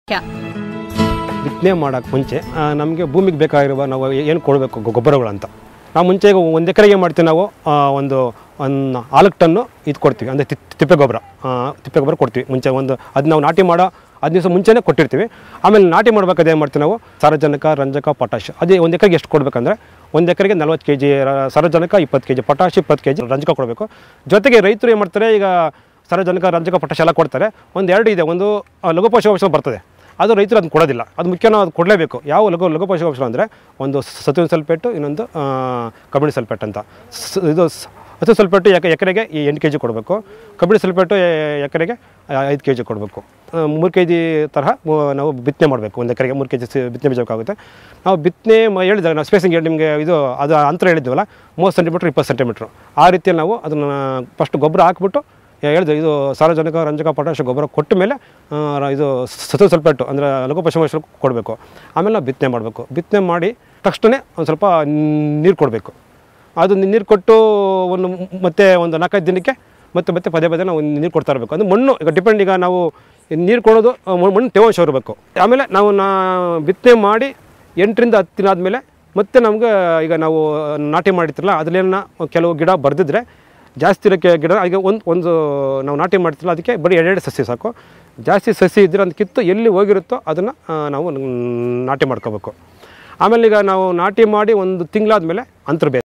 ಬಿತ್ತನೆ ಮಾಡೋಕ್ಕೆ ಮುಂಚೆ ನಮಗೆ ಭೂಮಿಗೆ ಬೇಕಾಗಿರುವ ನಾವು ಏನು ಕೊಡಬೇಕು ಗೊಬ್ಬರಗಳು ಅಂತ ನಾವು ಮುಂಚೆ ಈಗ ಒಂದು ಎಕರೆಗೆ ಏನು ಮಾಡ್ತೀವಿ ನಾವು ಆ, ಒಂದು ಒಂದು ನಾಲ್ಕು ಟನ್ನು ಇದು ಕೊಡ್ತೀವಿ ಅಂದರೆ ತಿಪ್ಪೆ ಗೊಬ್ಬರ ಆ, ತಿಪ್ಪೆ ಗೊಬ್ಬರ ಕೊಡ್ತೀವಿ ಮುಂಚೆ ಒಂದು ಅದು ನಾವು ನಾಟಿ ಮಾಡೋ ಹತ್ತು ದಿವಸ ಮುಂಚೆನೇ ಕೊಟ್ಟಿರ್ತೀವಿ ಆಮೇಲೆ ನಾಟಿ ಮಾಡ್ಬೇಕಾದ್ರೆ ಏನು ಮಾಡ್ತೀವಿ ನಾವು ಸಾರಜನಕ ರಂಜಕ ಪೊಟ್ಯಾಶ್ ಅದೇ ಒಂದು ಎಕರೆಗೆ ಎಷ್ಟು ಕೊಡಬೇಕಂದ್ರೆ ಒಂದು ಎಕರೆಗೆ ನಲ್ವತ್ತು ಕೆ ಜಿ ಸಾರಜನಕ ಇಪ್ಪತ್ತು ಕೆ ಜಿ ಪೊಟ್ಯಾಶ್ ಇಪ್ಪತ್ತು ಕೆ ಜಿ ರಂಜಕ ಕೊಡಬೇಕು ಜೊತೆಗೆ ರೈತರು ಏನು ಮಾಡ್ತಾರೆ ಈಗ ಸಾರಜನಕ ರಂಜಕ ಪೊಟ್ಯಾಶ್ ಎಲ್ಲ ಕೊಡ್ತಾರೆ ಒಂದು ಎರಡು ಇದೆ ಒಂದು ಆ, ಲಘು ಪೋಷಕಾಂಶ ಬರ್ತದೆ ಅದು ರೈತರು ಅದನ್ನು ಕೊಡೋದಿಲ್ಲ ಅದು ಮುಖ್ಯ ನಾವು ಅದು ಕೊಡಲೇಬೇಕು ಯಾವ ಲಘು ಲಘು ಪೋಷಕಾಂಶ ಅಂದರೆ ಒಂದು ಸತುವಿನ ಸಲ್ಪೇಟು ಇನ್ನೊಂದು ಆ, ಕಬ್ಬಿಣ ಸಲ್ಪೇಟ್ ಅಂತ ಸ- ಇದು ಸ- ಹತ್ತು ಸಲ್ಪೇಟು ಎಕ ಎಕರೆಗೆ ಈ ಎಂಟು ಕೆ ಜಿ ಕೊಡಬೇಕು ಕಬ್ಬಿಣ ಸಲ್ಪೇಟು ಎ- ಎಕರೆಗೆ ಐದು ಕೆ ಜಿ ಕೊಡಬೇಕು ಮೂರು ಕೆ ಜಿ ತರಹ ಮು- ನಾವು ಬಿತ್ತನೆ ಮಾಡಬೇಕು ಒಂದು ಎಕರೆಗೆ ಮೂರು ಕೆ ಜಿ ಬಿತ್ತನೆ ಬೀಜಬೇಕಾಗುತ್ತೆ ನಾವು ಬಿತ್ತನೆ ಮ- ಹೇಳಿದಾಗ ನಾವು ಸ್ಪೇಸಿಂಗ್ ಹೇಳಿ ನಿಮಗೆ ಇದು ಅದು ಅಂತರ ಹೇಳಿದ್ವಲ್ಲ ಮೂವತ್ತು ಸೆಂಟಿಮೀಟ್ರ್ ಇಪ್ಪತ್ತು ಸೆಂಟಿಮೀಟ್ರು ಆ ರೀತಿಯಲ್ಲಿ ನಾವು ಅದನ್ನು ಫಸ್ಟ್ ಗೊಬ್ಬರ ಹಾಕ್ಬಿಟ್ಟು ಹೇಳಿದೆ ಇದು ಸಾರಜನಕ ರಂಜಕ ಪೊಟ್ಯಾಶ್ ಗೊಬ್ಬರ ಕೊಟ್ಟ ಮೇಲೆ ಆ, ರ- ಇದು ಸತು ಸಲ್ಪೇಟು ಅಂದರೆ ಲಘು ಪಶುಮಾಂಶ ಕೊಡಬೇಕು ಆಮೇಲೆ ನಾವು ಬಿತ್ತನೆ ಮಾಡಬೇಕು ಬಿತ್ತನೆ ಮಾಡಿ ತಕ್ಷಣ ಒಂದು ಸ್ವಲ್ಪ ನೀರು ಕೊಡಬೇಕು ಅದು ನೀರು ಕೊಟ್ಟು ಒಂದು ಮತ್ತೆ ಒಂದು ನಾಲ್ಕೈದು ದಿನಕ್ಕೆ ಮತ್ತೆ ಮತ್ತೆ ಪದೇ ಪದೇ ನಾವು ನೀರು ಕೊಡ್ತಾ ಇರಬೇಕು ಅದು ಮಣ್ಣು ಈಗ ಡಿಪೆಂಡ್ ಈಗ ನಾವು ನೀರು ಕೊಡೋದು ಆ, ಮಣ್ಣು ಮಣ್ಣು ತೇವಾಂಶ ಇರಬೇಕು ಆಮೇಲೆ ನಾವು ನಾ ಬಿತ್ತನೆ ಮಾಡಿ ಎಂಟರಿಂದ ಹತ್ತು ದಿನ ಆದಮೇಲೆ ಮತ್ತೆ ನಮ್ಗೆ ಈಗ ನಾವು ನಾಟಿ ಮಾಡಿರ್ತಿರಲ್ಲ ಅದರಲ್ಲೇನ ಕೆಲವು ಗಿಡ ಬರೆದಿದ್ರೆ ಜಾಸ್ತಿ ಇರೋಕ್ಕೆ ಗಿಡ ಈಗ ಒಂದು ಒಂದು ನಾವು ನಾಟಿ ಮಾಡ್ತಿರಲ್ಲ ಅದಕ್ಕೆ ಬರೀ ಎರಡೆರಡು ಸಸಿ ಸಾಕು ಜಾಸ್ತಿ ಸಸಿ ಇದ್ದರೆ ಅದು ಕಿತ್ತು ಎಲ್ಲಿ ಹೋಗಿರುತ್ತೋ ಅದನ್ನು ನಾವು ನಾಟಿ ಮಾಡ್ಕೋಬೇಕು ಆಮೇಲೆ ಈಗ ನಾವು ನಾಟಿ ಮಾಡಿ ಒಂದು ತಿಂಗಳಾದಮೇಲೆ ಅಂತರ ಬೇಕು